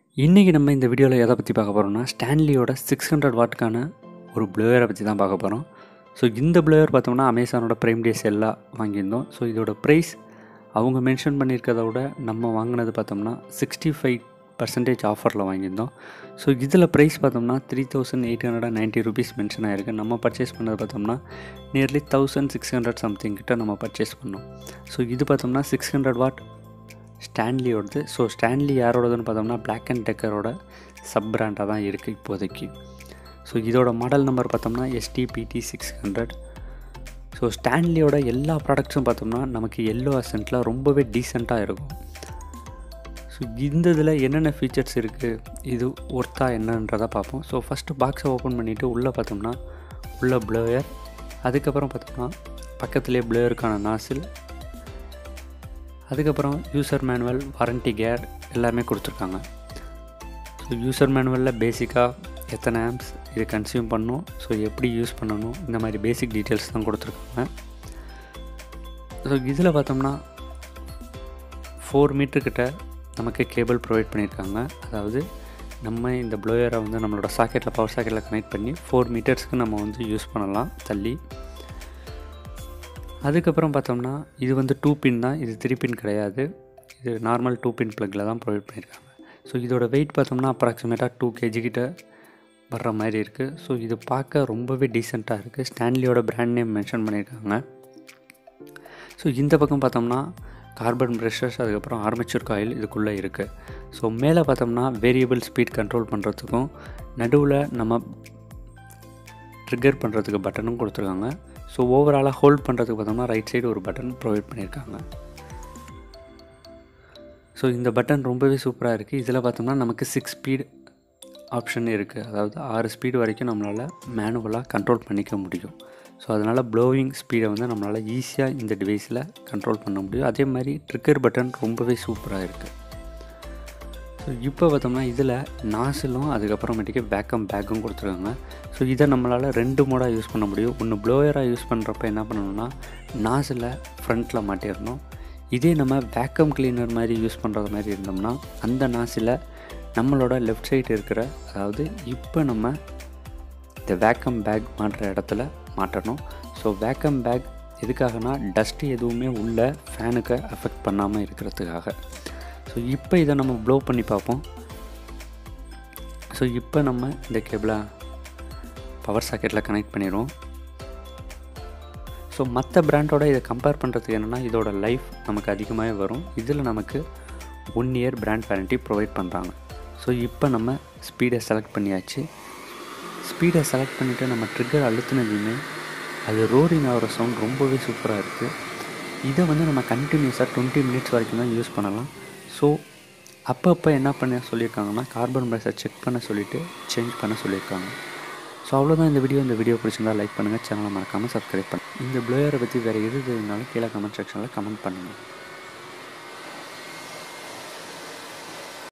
இன்றைக்கி நம்ம இந்த வீடியோவில் எதை பற்றி பார்க்க போகிறோம்னா ஸ்டான்லியோட சிக்ஸ் ஹண்ட்ரட் வாட்க்கான ஒரு ப்ளோயரை பற்றி தான் பார்க்க போகிறோம் ஸோ இந்த ப்ளோயர் பார்த்தோம்னா அமேசானோட ப்ரைம் டேஸ் எல்லாம் வாங்கியிருந்தோம் ஸோ இதோட ப்ரைஸ் அவங்க மென்ஷன் பண்ணியிருக்கிறத விட நம்ம வாங்கினது பார்த்தோம்னா சிக்ஸ்டி ஃபைவ் பர்சன்டேஜ் ஆஃபரில் வாங்கியிருந்தோம் ஸோ இதில் ப்ரைஸ் பார்த்தோம்னா three thousand eight hundred and ninety rupees mention ஆகிருக்கு நம்ம பர்ச்சேஸ் பண்ணது பார்த்தோம்னா nearly thousand six hundred something கிட்ட நம்ம பர்ச்சேஸ் பண்ணோம் ஸோ இது பார்த்தோம்னா சிக்ஸ் ஹண்ட்ரட் வாட் ஸ்டான்லியோடது ஸோ ஸ்டான்லி யாரோடதுன்னு பார்த்தோம்னா பிளாக் அண்ட் டெக்கரோட சப் பிராண்டாக தான் இருக்குது இப்போதைக்கு ஸோ இதோட மாடல் நம்பர் பார்த்தோம்னா எஸ்டிபிடி சிக்ஸ் ஹண்ட்ரட் ஸோ ஸ்டான்லியோட எல்லா ப்ராடக்ட்ஸும் பார்த்தோம்னா நமக்கு எல்லோ அசென்ட்டில் ரொம்பவே டீசெண்டாக இருக்கும் ஸோ இந்த இதில் என்னென்ன ஃபீச்சர்ஸ் இருக்குது இது ஒர்த்தா என்னன்றதை பார்ப்போம் ஸோ ஃபஸ்ட்டு பாக்ஸை ஓப்பன் பண்ணிவிட்டு உள்ளே பார்த்தோம்னா உள்ள ப்ளோயர் அதுக்கப்புறம் பார்த்தோம்னா பக்கத்துலேயே ப்ளோயருக்கான நாசில் அதுக்கப்புறம் யூசர் மேனுவல் வாரண்டி கேர் எல்லாமே கொடுத்துருக்காங்க ஸோ யூசர் மேனுவலில் பேசிக்காக எத்தனை ஆம்ஸ் இது கன்சியூம் பண்ணும் ஸோ எப்படி யூஸ் பண்ணணும் இந்த மாதிரி பேசிக் டீட்டெயில்ஸ் தான் கொடுத்துருக்காங்க ஸோ இதில் பார்த்தோம்னா ஃபோர் மீட்டர்கிட்ட நமக்கு கேபிள் ப்ரொவைட் பண்ணியிருக்காங்க அதாவது நம்ம இந்த ப்ளோயரை வந்து நம்மளோட சாக்கெட்டில் பவர் சாக்கெட்டில் கனெக்ட் பண்ணி ஃபோர் மீட்டர்ஸ்க்கு நம்ம வந்து யூஸ் பண்ணலாம் தள்ளி அதுக்கப்புறம் பார்த்தோம்னா இது வந்து டூ பின் தான் இது த்ரீ பின் கிடையாது இது நார்மல் டூ பின் ப்ளக்கில் தான் ப்ரொவைட் பண்ணியிருக்காங்க ஸோ இதோட வெயிட் பார்த்தோம்னா அப்ராக்சிமேட்டாக டூ கேஜி கிட்ட வர்ற மாதிரி இருக்குது ஸோ இது பார்க்க ரொம்பவே டீசெண்டாக இருக்குது ஸ்டான்லியோட பிராண்ட் நேம் மென்ஷன் பண்ணியிருக்காங்க ஸோ இந்த பக்கம் பார்த்தோம்னா கார்பன் ப்ரெஷர்ஸ் அதுக்கப்புறம் ஆர்மேச்சர் காயில் இதுக்குள்ளே இருக்குது ஸோ மேலே பார்த்தோம்னா வேரியபிள் ஸ்பீட் கண்ட்ரோல் பண்ணுறதுக்கும் நடுவில் நம்ம ட்ரிகர் பண்ணுறதுக்கு பட்டனும் கொடுத்துருக்காங்க ஸோ ஓவராலாக ஹோல்ட் பண்ணுறதுக்கு பார்த்தோம்னா ரைட் சைடு ஒரு பட்டன் ப்ரொவைட் பண்ணியிருக்காங்க ஸோ இந்த பட்டன் ரொம்பவே சூப்பராக இருக்குது இதில் பார்த்தோம்னா நமக்கு சிக்ஸ் ஸ்பீட் ஆப்ஷன் இருக்குது அதாவது ஆறு ஸ்பீடு வரைக்கும் நம்மளால் மேனுவலாக கண்ட்ரோல் பண்ணிக்க முடியும் ஸோ அதனால் ப்ளோவிங் ஸ்பீடை வந்து நம்மளால் ஈஸியாக இந்த டிவைஸில் கண்ட்ரோல் பண்ண முடியும் அதே மாதிரி ட்ரிக்கர் பட்டன் ரொம்பவே சூப்பராக இருக்குது ஸோ இப்போ பார்த்தோம்னா இதில் நாசிலும் அதுக்கப்புறமேட்டுக்கு பேக்கம் பேக்கும் கொடுத்துருக்காங்க ஸோ இதை நம்மளால் ரெண்டு மோடாக யூஸ் பண்ண முடியும் ஒன்று ப்ளோயராக யூஸ் பண்ணுறப்ப என்ன பண்ணணும்னா நாசில் ஃப்ரண்ட்டில் மாட்டிடணும் இதே நம்ம வேக்கம் கிளீனர் மாதிரி யூஸ் பண்ணுறது மாதிரி இருந்தோம்னா அந்த நாசில் நம்மளோட லெஃப்ட் சைடு இருக்கிற அதாவது இப்போ நம்ம இந்த வேக்கம் பேக் மாட்டுற இடத்துல மாட்டணும் ஸோ வேக்கம் பேக் எதுக்காகனா டஸ்ட்டு எதுவுமே உள்ள ஃபேனுக்கு அஃபெக்ட் பண்ணாமல் இருக்கிறதுக்காக ஸோ இப்போ இதை நம்ம ப்ளோ பண்ணி பார்ப்போம் ஸோ இப்போ நம்ம இந்த கேபிளை பவர் சாக்கெட்டில் கனெக்ட் பண்ணிடுவோம் ஸோ மற்ற பிராண்டோட இதை கம்பேர் பண்ணுறதுக்கு என்னென்னா இதோட லைஃப் நமக்கு அதிகமாகவே வரும் இதில் நமக்கு one year brand warranty provide பண்ணுறாங்க ஸோ இப்போ நம்ம ஸ்பீடை செலக்ட் பண்ணியாச்சு ஸ்பீடை செலக்ட் பண்ணிவிட்டு நம்ம ட்ரிக்கர் அழுத்தினதுமே அது ரோரிங் ஆகிற சவுண்ட் ரொம்பவே சூப்பராக இருக்குது இதை வந்து நம்ம கண்டினியூஸாக டுவெண்ட்டி மினிட்ஸ் வரைக்கும் தான் யூஸ் பண்ணலாம் ஸோ அப்பப்போ என்ன பண்ண சொல்லியிருக்காங்கன்னா கார்பன் ப்ரைஸை செக் பண்ண சொல்லிவிட்டு சேஞ்ச் பண்ண சொல்லியிருக்காங்க ஸோ அவ்வளோதான் இந்த வீடியோ இந்த வீடியோ பிடிச்சிருந்தா லைக் பண்ணுங்கள் சேனலை மறக்காமல் சப்ஸ்கிரைப் பண்ணுங்கள் இந்த ப்ளோயரை பற்றி வேறு எது தெரியுனாலும் கீழே கமெண்ட் செக்ஷனில் கமெண்ட் பண்ணுங்கள்